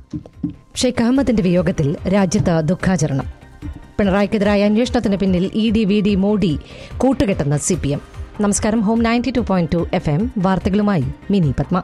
ഷെയ്ഖ് അഹമ്മദിന്റെ വിയോഗത്തിൽ രാജ്യത്ത് ദുഃഖാചരണം പിണറായിക്കെതിരായ അന്വേഷണത്തിന് പിന്നിൽ E D V D Modi കൂട്ടുകെട്ടെന്ന് സി പി എം നമസ്കാരം home ninety two point two F M വാർത്തകളുമായി മിനി പത്മ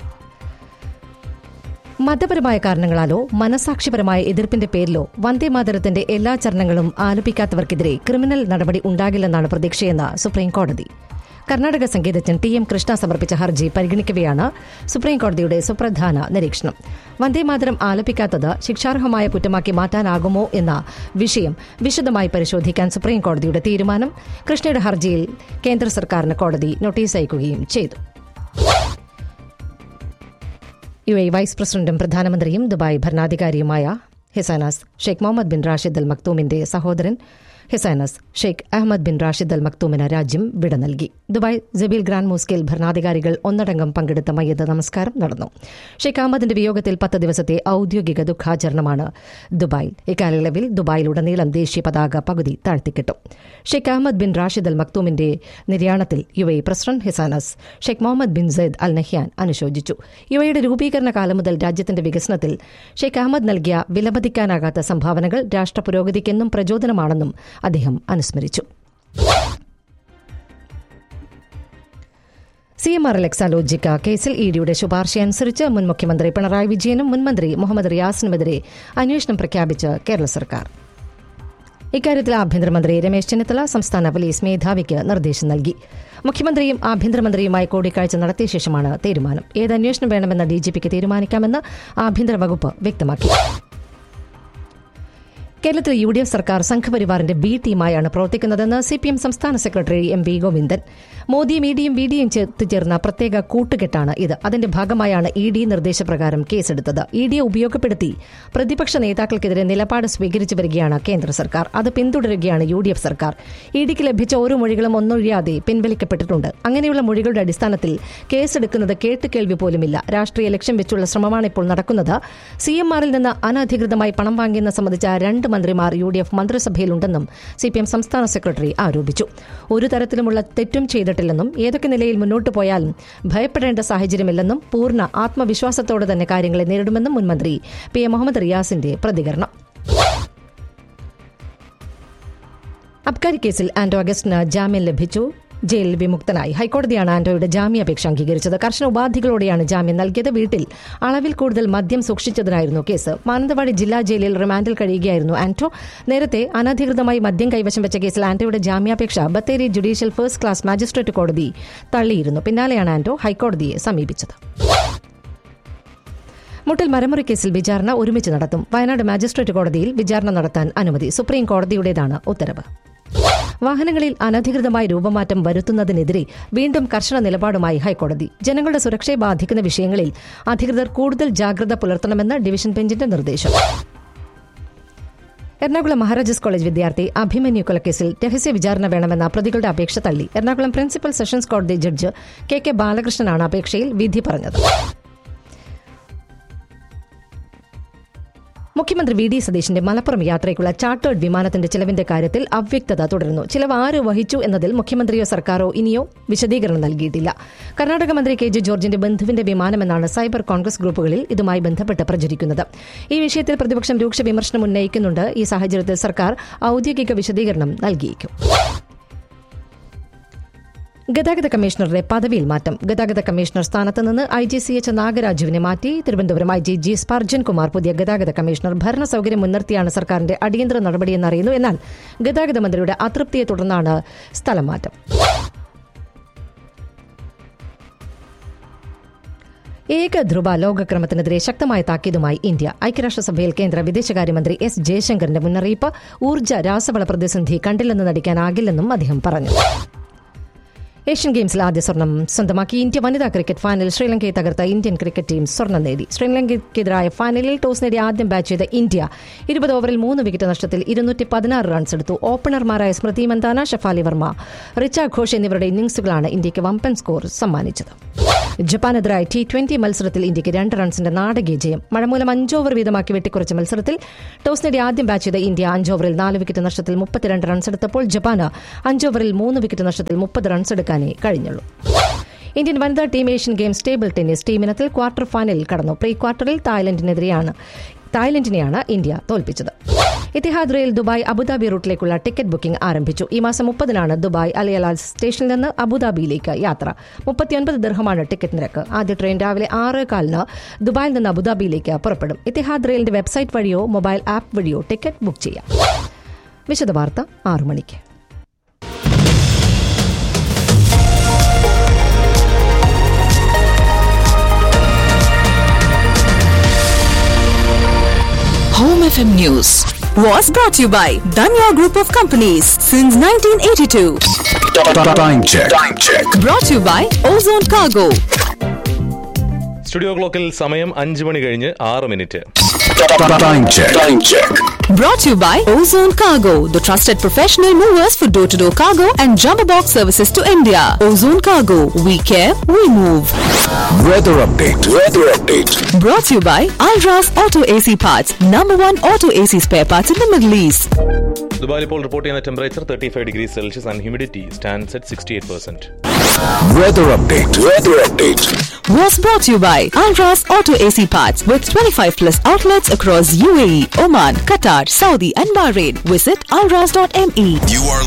മതപരമായ കാരണങ്ങളാലോ മനസാക്ഷിപരമായ എതിർപ്പിന്റെ പേരിലോ വന്ദേമാതരത്തിന്റെ എല്ലാ ചരണങ്ങളും ആലപിക്കാത്തവർക്കെതിരെ ക്രിമിനൽ നടപടി ഉണ്ടാകില്ലെന്നാണ് പ്രതീക്ഷയെന്ന് സുപ്രീംകോടതി കർണാടക സംഗീതജ്ഞൻ ടി എം കൃഷ്ണ സമർപ്പിച്ച ഹർജി പരിഗണിക്കവെയാണ് സുപ്രീംകോടതിയുടെ സുപ്രധാന നിരീക്ഷണം വന്ദേമാതരം ആലപിക്കാത്തത് ശിക്ഷാർഹമായ കുറ്റമാക്കി മാറ്റാനാകുമോ എന്ന വിഷയം വിശദമായി പരിശോധിക്കാൻ സുപ്രീംകോടതിയുടെ തീരുമാനം കൃഷ്ണയുടെ ഹർജിയിൽ കേന്ദ്ര സർക്കാരിന് കോടതി നോട്ടീസ് അയക്കുകയും ചെയ്തു യു എ വൈസ് പ്രസിഡന്റും പ്രധാനമന്ത്രിയും ദുബായ് ഭരണാധികാരിയുമായ his highness Sheikh Mohammed bin Rashid Al മക്തൂമിന്റെ സഹോദരൻ his highness Sheikh Ahmed bin Rashid Al മക്തൂമിന് രാജ്യം വിട നൽകി ദുബായ് ജബീൽ ഗ്രാൻഡ് മോസ്കിൽ ഭരണാധികാരികൾ ഒന്നടങ്കം പങ്കെടുത്ത മയ്യത്ത് നമസ്കാരം നടന്നു ഷെയ്ഖ് അഹമ്മദിന്റെ വിയോഗത്തിൽ പത്ത് ദിവസത്തെ ഔദ്യോഗിക ദുഃഖാചരണമാണ് ദുബായിൽ ഇക്കാലയളവിൽ ദുബായിലുടനീളം ദേശീയ പതാക പകുതി താഴ്ത്തിക്കിട്ടു Sheikh Ahmed bin Rashid Al മക്തൂമിന്റെ നിര്യാണത്തിൽ U A president his highness Sheikh Mohammed bin Zayed Al Nahyan അനുശോചിച്ചു യു എയുടെ രൂപീകരണ കാലം മുതൽ രാജ്യത്തിന്റെ വികസനത്തിൽ ഷെയ്ഖ് അഹമ്മദ് നൽകിയ വിലമതിക്കാനാകാത്ത സംഭാവനകൾ രാഷ്ട്ര പുരോഗതിക്കെന്നും പ്രചോദനമാണെന്നും അദ്ദേഹം അനുസ്മരിച്ചു സി എം ആർ എക്സാലോജിക്ക കേസിൽ ഇ ഡിയുടെ ശുപാർശയനുസരിച്ച് മുൻ മുഖ്യമന്ത്രി പിണറായി വിജയനും മുൻമന്ത്രി മുഹമ്മദ് റിയാസിനുമെതിരെ അന്വേഷണം പ്രഖ്യാപിച്ച് കേരള സർക്കാർ ഇക്കാര്യത്തിൽ ആഭ്യന്തരമന്ത്രി രമേശ് ചെന്നിത്തല സംസ്ഥാന പോലീസ് മേധാവിക്ക് നിർദ്ദേശം നൽകി മുഖ്യമന്ത്രിയും ആഭ്യന്തരമന്ത്രിയുമായി കൂടിക്കാഴ്ച നടത്തിയ ശേഷമാണ് തീരുമാനം ഏത് അന്വേഷണം വേണമെന്ന് ഡിജിപിക്ക് തീരുമാനിക്കാമെന്ന് ആഭ്യന്തര വകുപ്പ് വ്യക്തമാക്കി കേരളത്തിൽ യു ഡി എഫ് സർക്കാർ സംഘപരിവാറിന്റെ ബി ടീമായാണ് പ്രവർത്തിക്കുന്നതെന്ന് സി പി എം സംസ്ഥാന സെക്രട്ടറി എം വി ഗോവിന്ദൻ മോദിയും ഇ ഡിയും വി ഡിയും ചേർന്ന പ്രത്യേക കൂട്ടുകെട്ടാണ് ഇത് അതിന്റെ ഭാഗമായാണ് ഇ ഡി നിർദ്ദേശപ്രകാരം കേസെടുത്തത് ഇ ഡിയെ ഉപയോഗപ്പെടുത്തി പ്രതിപക്ഷ നേതാക്കൾക്കെതിരെ നിലപാട് സ്വീകരിച്ചു വരികയാണ് കേന്ദ്ര സർക്കാർ അത് പിന്തുടരുകയാണ് യു ഡി എഫ് സർക്കാർ ഇ ഡിക്ക് ലഭിച്ച ഓരോ മൊഴികളും ഒന്നൊഴിയാതെ പിൻവലിക്കപ്പെട്ടിട്ടുണ്ട് അങ്ങനെയുള്ള മൊഴികളുടെ അടിസ്ഥാനത്തിൽ കേസെടുക്കുന്നത് കേട്ടുകേൾവി പോലുമില്ല രാഷ്ട്രീയ ലക്ഷ്യം വെച്ചുള്ള ശ്രമമാണ് ഇപ്പോൾ നടക്കുന്നത് സി എം ആറിൽ നിന്ന് അനധികൃതമായി പണം വാങ്ങിയെന്ന് സംബന്ധിച്ച രണ്ട് മന്ത്രിമാർ യു ഡി എഫ് മന്ത്രിസഭയിലുണ്ടെന്നും സി പി എം സംസ്ഥാന സെക്രട്ടറി ആരോപിച്ചു ഒരു തരത്തിലുമുള്ള തെറ്റും ചെയ്തിട്ടില്ലെന്നും ഏതൊക്കെ നിലയിൽ മുന്നോട്ട് പോയാലും ഭയപ്പെടേണ്ട സാഹചര്യമില്ലെന്നും പൂർണ്ണ ആത്മവിശ്വാസത്തോടെ തന്നെ കാര്യങ്ങളെ നേരിടുമെന്നും മുൻമന്ത്രി പി എ മുഹമ്മദ് റിയാസിന്റെ പ്രതികരണം അബ്കാരി കേസിൽ ആന്റോ അഗസ്റ്റിന് ജാമ്യം ലഭിച്ചു ജയിലിൽ വിമുക്തനായി ഹൈക്കോടതിയാണ് ആന്റോയുടെ ജാമ്യാപേക്ഷ അംഗീകരിച്ചത് കർശന ഉപാധികളോടെയാണ് ജാമ്യം നൽകിയത് വീട്ടിൽ അളവിൽ കൂടുതൽ മദ്യം സൂക്ഷിച്ചതിനായിരുന്നു കേസ് മാനന്തവാടി ജില്ലാ ജയിലിൽ റിമാൻഡിൽ കഴിയുകയായിരുന്നു ആന്റോ നേരത്തെ അനധികൃതമായി മദ്യം കൈവശം വെച്ച കേസിൽ ആന്റോയുടെ ജാമ്യാപേക്ഷ Bathery judicial first class magistrate കോടതി തള്ളിയിരുന്നു പിന്നാലെയാണ് ആന്റോ ഹൈക്കോടതിയെ സമീപിച്ചത് മുട്ടൽ മരമുറി കേസിൽ വിചാരണ ഒരുമിച്ച് നടത്തും വയനാട് മാജിസ്ട്രേറ്റ് കോടതിയിൽ വിചാരണ നടത്താൻ അനുമതി സുപ്രീം കോടതിയുടേതാണ് ഉത്തരവ് വാഹനങ്ങളിൽ അനധികൃതമായി രൂപമാറ്റം വരുത്തുന്നതിനെതിരെ വീണ്ടും കർശന നിലപാടുമായി ഹൈക്കോടതി ജനങ്ങളുടെ സുരക്ഷയെ ബാധിക്കുന്ന വിഷയങ്ങളിൽ അധികൃതർ കൂടുതൽ ജാഗ്രത പുലർത്തണമെന്ന് ഡിവിഷൻ ബെഞ്ചിന്റെ നിർദ്ദേശം എറണാകുളം മഹാരാജാസ് കോളേജ് വിദ്യാർത്ഥി അഭിമന്യു കൊലക്കേസിൽ രഹസ്യ വിചാരണ വേണമെന്ന പ്രതികളുടെ അപേക്ഷ തള്ളി എറണാകുളം പ്രിൻസിപ്പൽ സെഷൻസ് കോടതി ജഡ്ജ് കെ കെ ബാലകൃഷ്ണനാണ് അപേക്ഷയിൽ വിധി പറഞ്ഞത് മുഖ്യമന്ത്രി വി ഡി സതീശിന്റെ മലപ്പുറം യാത്രയ്ക്കുള്ള ചാർട്ടേഡ് വിമാനത്തിന്റെ ചിലവിന്റെ കാര്യത്തിൽ അവ്യക്തത തുടരുന്നു ചിലവ് ആര് വഹിച്ചു എന്നതിൽ മുഖ്യമന്ത്രിയോ സർക്കാരോ ഇനിയോ വിശദീകരണം നൽകിയിട്ടില്ല കർണാടക മന്ത്രി കെ ജെ ജോർജിന്റെ ബന്ധുവിന്റെ വിമാനമെന്നാണ് സൈബർ കോൺഗ്രസ് ഗ്രൂപ്പുകളിൽ ഇതുമായി ബന്ധപ്പെട്ട് പ്രചരിക്കുന്നത് ഈ വിഷയത്തിൽ പ്രതിപക്ഷം രൂക്ഷ വിമർശനം ഉന്നയിക്കുന്നുണ്ട് ഈ സാഹചര്യത്തിൽ സർക്കാർ ഔദ്യോഗിക വിശദീകരണം നൽകിയേക്കും ഗതാഗത കമ്മീഷണറുടെ പദവിയിൽ മാറ്റം ഗതാഗത കമ്മീഷണർ സ്ഥാനത്ത് നിന്ന് ഐ ജി സി എച്ച് നാഗരാജുവിനെ മാറ്റി Thiruvananthapuram I G G Sparjan Kumar പുതിയ ഗതാഗത കമ്മീഷണർ ഭരണ സൌകര്യം മുൻനിർത്തിയാണ് സർക്കാരിന്റെ അടിയന്തര നടപടിയെന്ന് അറിയുന്നു എന്നാൽ ഗതാഗത മന്ത്രിയുടെ അതൃപ്തിയെ തുടർന്നാണ് സ്ഥലം മാറ്റം ഏകധ്രുവ ലോകക്രമത്തിനെതിരെ ശക്തമായ താക്കീതുമായി ഇന്ത്യ ഐക്യരാഷ്ട്രസഭയിൽ കേന്ദ്ര വിദേശകാര്യമന്ത്രി എസ് ജയശങ്കറിന്റെ മുന്നറിയിപ്പ് ഊർജ്ജ രാസവള പ്രതിസന്ധി കണ്ടില്ലെന്ന് നടിക്കാനാകില്ലെന്നും അദ്ദേഹം പറഞ്ഞു ഏഷ്യൻ ഗെയിംസിൽ ആദ്യ സ്വർണം സ്വന്തമാക്കി ഇന്ത്യ വനിതാ ക്രിക്കറ്റ് ഫൈനലിൽ ശ്രീലങ്കയെ തകർത്ത ഇന്ത്യൻ ക്രിക്കറ്റ് ടീം സ്വർണം നേടി ശ്രീലങ്കയ്ക്കെതിരായ ഫൈനലിൽ ടോസ് നേടി ആദ്യം ബാറ്റ് ചെയ്ത ഇന്ത്യ ഇരുപത് ഓവറിൽ മൂന്ന് വിക്കറ്റ് നഷ്ടത്തിൽ ഇരുന്നൂറ്റി പതിനാറ് റൺസ് എടുത്തു ഓപ്പണർമാരായ സ്മൃതി മന്ദാന ഷഫാലി വർമ്മ റിച്ച ഘോഷ് എന്നിവരുടെ ഇന്നിംഗ്സുകളാണ് ഇന്ത്യയ്ക്ക് വമ്പൻ സ്കോർ സമ്മാനിച്ചത് ജപ്പാനെതിരായ ടി ട്വന്റി മത്സരത്തിൽ ഇന്ത്യയ്ക്ക് രണ്ട് റൺസിന്റെ നാടകീയ ജയം മഴ മൂലം അഞ്ച് ഓവർ വീതമാക്കി വെട്ടിക്കുറച്ച മത്സരത്തിൽ ടോസ് നേടി ആദ്യം ബാറ്റ് ചെയ്ത ഇന്ത്യ അഞ്ച് ഓവറിൽ നാല് വിക്കറ്റ് നഷ്ടത്തിൽ മുപ്പത്തിരണ്ട് റൺസ് എടുത്തപ്പോൾ ജപ്പാന് അഞ്ച് ഓവറിൽ മൂന്ന് വിക്കറ്റ് നഷ്ടത്തിൽ മുപ്പത് റൺസ് എടുക്കാനേ കഴിഞ്ഞുള്ളൂ ഇന്ത്യൻ വനിതാ team Asian games table tennis ടീമിനത്തിൽ ക്വാർട്ടർ ഫൈനലിൽ കടന്നു പ്രീ ക്വാർട്ടറിൽ തായ്ലൻഡിനെതിരെയാണ് തായ്ലൻഡിനെയാണ് ഇന്ത്യ തോൽപ്പിച്ചത് ഇത്തിഹാദ് റെയിൽ ദുബായ് അബുദാബി റൂട്ടിലേക്കുള്ള ടിക്കറ്റ് ബുക്കിംഗ് ആരംഭിച്ചു ഈ മാസം മുപ്പതിനാണ് ദുബായ് അലിയലാൽ സ്റ്റേഷനിൽ നിന്ന് അബുദാബിയിലേക്ക് യാത്ര മുപ്പത്തിയൊൻപത് ദീർഘമാണ് ടിക്കറ്റ് നിരക്ക് ആദ്യ ട്രെയിൻ രാവിലെ ആറ് കാലിന് ദുബായിൽ നിന്ന് അബുദാബിയിലേക്ക് പുറപ്പെടും ഇത്തിഹാദ് റെയിലിന്റെ വെബ്സൈറ്റ് വഴിയോ മൊബൈൽ ആപ്പ് വഴിയോ ടിക്കറ്റ് ബുക്ക് ചെയ്യാം വിശദവാർത്ത ആറു മണിക്ക് Home FM News was brought to you by Danya Group of Companies since 1982. Time check. Time check. Brought to you by Ozone Cargo. Studio ക്ലോക്കിൽ സമയം അഞ്ച് മണി കഴിഞ്ഞ് ആറ് minute Time check. Time check. Brought to you by Ozone Cargo, the trusted professional movers for door to door cargo and jumbo box services to India. Ozone Cargo, we care, we move. Weather update. Weather update. Brought to you by Alras Auto AC Parts, number one auto AC spare parts in the Middle East. ദുബായിൽ ഇപ്പോൾ report ചെയ്യുന്ന temperature thirty five degree Celsius and humidity stands at sixty eight percent Weather update. Weather update. Was brought to you by Alras Auto AC Parts with 25 plus outlets across UAE, Oman, Qatar, Saudi, and Bahrain. Visit alras.me. You are